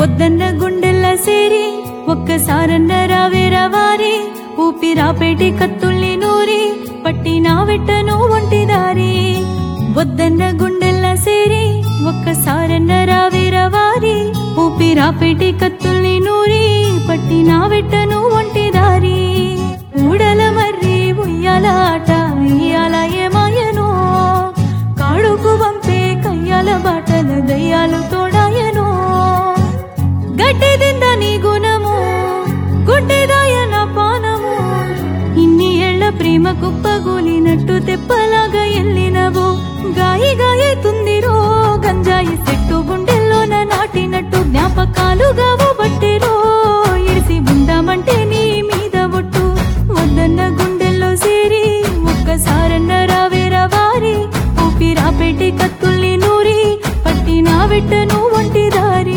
వద్దన్న గుండెల్ల సేరి ఒక్కసారన్న రావేరా వారి ఊపిరాపేటి కత్తుల్ని నూరి పట్టినా వెట్టను ఒంటి దారి వద్దన్న గుండెల్ల సేరి ఒక్కసారన్న రావేరా వారి ఊపిరాపేటి కత్తుల్ని నూరి పట్టినా వెట్టను ఒంటి దారి ఊడల మర్రి ఉయ్యాల ఆట ఇయ్యాల ఏమాయనో కాడుకు పంపే కయ్యాల బాటల దయ్యాలు తోడాయనో గడ్డిదింద నీ గుణము గుడ్డిదాయన పానము ఇన్ని ఏళ్ల ప్రేమ కుప్పగూలినట్టు తెప్పలాగా ఎల్లినవు గాయి గాయతుందిరో గంజాయి చెట్టు గుండెల్లోన నాటినట్టు జ్ఞాపకాలుగా బట్టిరో ఇడిసి ఉందామంటే నీ మీద ఒట్టు వద్దన్న గుండెల్లో సేరి ఒక్కసారన్న రావేరా వారి ఊపిరాపెట్టి కత్తుల్ని నూరి పట్టినా వెట్టను ఒంటి దారి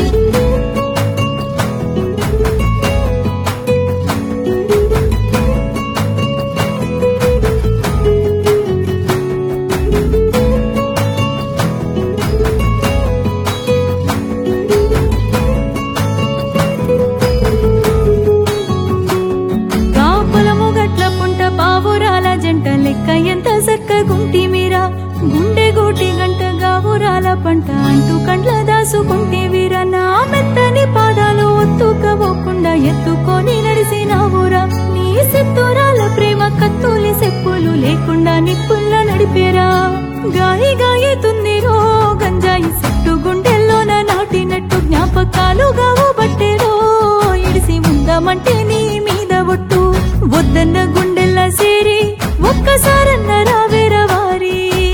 కాపులము గట్ల పుంట పావురాల జంట లెక్క ఎంత సక్కగుంటి మీరా గుండె గోటి గంట గావురాల పంట అంటూ కండ్ల దాసుకుంటే వీరా నా మెత్తని పాదాలు ఒత్తుకపోకుండా ఎత్తుకొని నడిసినావురా నీ సిత్తురాల ప్రేమ కత్తులి సెప్పులు లేకుండా నిప్పుల్ల నడిపేరా గాయి గాయతుందిరో గంజాయి చెట్టు గుండెల్లోన నాటినట్టు జ్ఞాపకాలుగా బట్టెరో ఇడిసి ఉందామంటే నీ మీద ఒట్టు వద్దన్న గుండెల్లా సేరి ఒక్కసారన్న రావేర వారి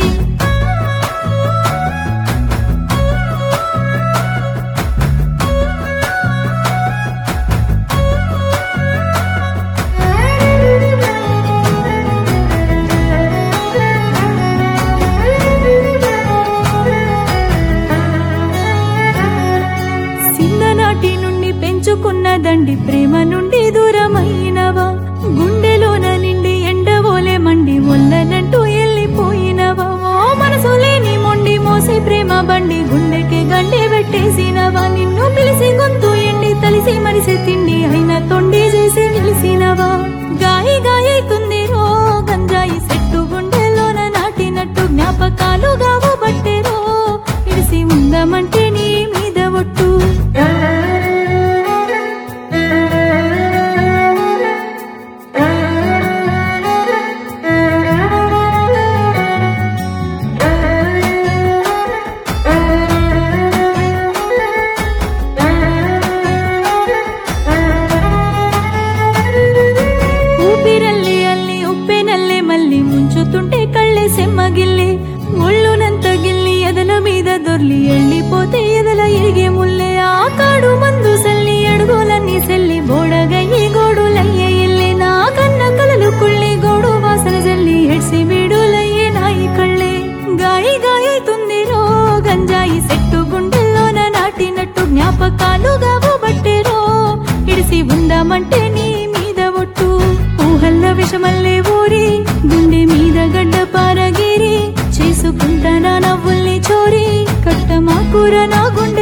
చిన్ననాటి నుండి పెంచుకున్న దండి ప్రేమ నుండి దూరమైనవా గుండెలోన నిండి ఎండవోలే మండి ఒల్లనంటూ వెళ్ళిపోయినవా ఓ మనసు లేని మొండి మోసి ప్రేమ బండి గుండెకి గండి పెట్టేసినవా నిన్ను పిలిసి గొంతు ఎండి తలిసి మనిసి తిండి అయిన తొండి చేసి నిలిసినవా గాయి గాయతుంది రో గంజాయి చెట్టు గుండెలోన నాటినట్టు జ్ఞాపకాలుగా బట్టెరో ఇడిసి ఉందామంటే నీ మీద ఒట్టు ఊపిరల్లి అల్లి ఉప్పెనల్లే మళ్ళీ ముంచుతుంటే కళ్ళే సెమ్మగిల్లి ఒళ్ళునంత గిల్లి ఎదల మీద దొర్లి వెళ్ళిపోతే ఎదల ఎరిగే ముల్లే ఆ కాడు మందు సల్లి అడుగులన్నీ సెల్లి బోడగయ్యి గోడులయ్యే ఎల్లి నా కన్న కలలు కుళ్ళి గోడు వాసన జల్లి ఎడ్సి వీడులయ్యే నాయి కళ్ళే గాయి గాయతుంది రో గంజాయి చెట్టు గుండెల్లోన నాటినట్టు జ్ఞాపకాలుగా బట్టెరో ఇడిసి ఉందామంటే నీ మీద ఒట్టు ఊహల్ల విషమల్లే ఊరి గుండె మీద గడ్డ పారగిరి చేసుకుంటా నా నవ్వుల్ని చోరి కట్టమా కూర నా గుండె